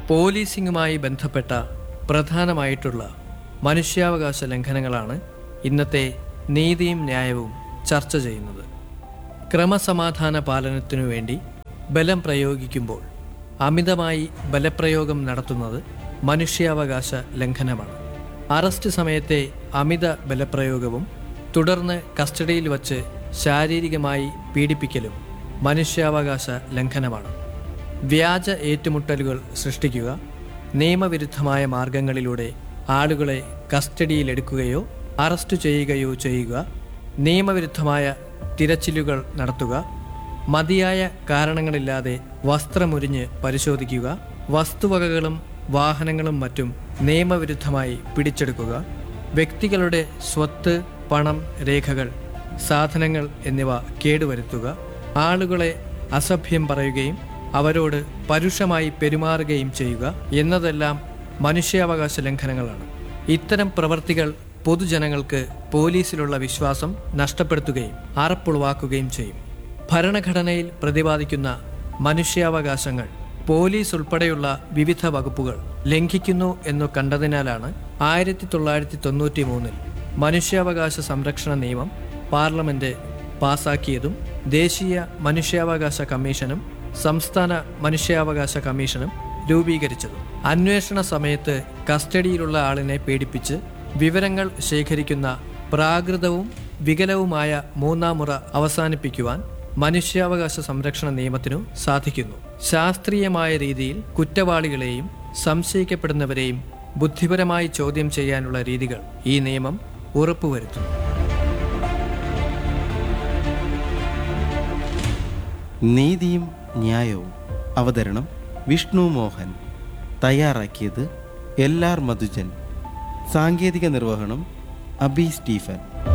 പോലീസിംഗുമായി ബന്ധപ്പെട്ട പ്രധാനമായിട്ടുള്ള മനുഷ്യാവകാശ ലംഘനങ്ങളാണ് ഇന്നത്തെ നീതിയും ന്യായവും ചർച്ച ചെയ്യുന്നത് ക്രമസമാധാന പാലനത്തിനു വേണ്ടി ബലം പ്രയോഗിക്കുമ്പോൾ അമിതമായി ബലപ്രയോഗം നടത്തുന്നത് മനുഷ്യാവകാശ ലംഘനമാണ് അറസ്റ്റ് സമയത്തെ അമിത ബലപ്രയോഗവും തുടർന്ന് കസ്റ്റഡിയിൽ വച്ച് ശാരീരികമായി പീഡിപ്പിക്കലും മനുഷ്യാവകാശ ലംഘനമാണ് വ്യാജ ഏറ്റുമുട്ടലുകൾ സൃഷ്ടിക്കുക നിയമവിരുദ്ധമായ മാർഗങ്ങളിലൂടെ ആളുകളെ കസ്റ്റഡിയിലെടുക്കുകയോ അറസ്റ്റ് ചെയ്യുകയോ ചെയ്യുക നിയമവിരുദ്ധമായ തിരച്ചിലുകൾ നടത്തുക മതിയായ കാരണങ്ങളില്ലാതെ വസ്ത്രമുരിഞ്ഞ് പരിശോധിക്കുക വസ്തുവകകളും വാഹനങ്ങളും മറ്റും നിയമവിരുദ്ധമായി പിടിച്ചെടുക്കുക വ്യക്തികളുടെ സ്വത്ത് പണം രേഖകൾ സാധനങ്ങൾ എന്നിവ കേടുവരുത്തുക ആളുകളെ അസഭ്യം പറയുകയും അവരോട് പരുഷമായി പെരുമാറുകയും ചെയ്യുക എന്നതെല്ലാം മനുഷ്യാവകാശ ലംഘനങ്ങളാണ് ഇത്തരം പ്രവർത്തികൾ പൊതുജനങ്ങൾക്ക് പോലീസിലുള്ള വിശ്വാസം നഷ്ടപ്പെടുത്തുകയും അറപ്പുളവാക്കുകയും ചെയ്യും ഭരണഘടനയിൽ പ്രതിപാദിക്കുന്ന മനുഷ്യാവകാശങ്ങൾ പോലീസ് ഉൾപ്പെടെയുള്ള വിവിധ വകുപ്പുകൾ ലംഘിക്കുന്നു എന്നു കണ്ടതിനാലാണ് ആയിരത്തി തൊള്ളായിരത്തി തൊണ്ണൂറ്റി മൂന്നിൽ മനുഷ്യാവകാശ സംരക്ഷണ നിയമം പാർലമെന്റ് പാസാക്കിയതും ദേശീയ മനുഷ്യാവകാശ കമ്മീഷനും സംസ്ഥാന മനുഷ്യാവകാശ കമ്മീഷനും രൂപീകരിച്ചതും അന്വേഷണ സമയത്ത് കസ്റ്റഡിയിലുള്ള ആളിനെ പീഡിപ്പിച്ച് വിവരങ്ങൾ ശേഖരിക്കുന്ന പ്രാകൃതവും വികലവുമായ മൂന്നാം മുറ അവസാനിപ്പിക്കുവാൻ മനുഷ്യാവകാശ സംരക്ഷണ നിയമത്തിനു സാധിക്കുന്നു ശാസ്ത്രീയമായ രീതിയിൽ കുറ്റവാളികളെയും സംശയിക്കപ്പെടുന്നവരെയും ബുദ്ധിപരമായി ചോദ്യം ചെയ്യാനുള്ള രീതികൾ ഈ നിയമം ഉറപ്പുവരുത്തുന്നു നീതിയും ന്യായവും അവതരണം വിഷ്ണു മോഹൻ തയ്യാറാക്കിയത് എൽ ആർ മധുജൻ സാങ്കേതിക നിർവഹണം അബി സ്റ്റീഫൻ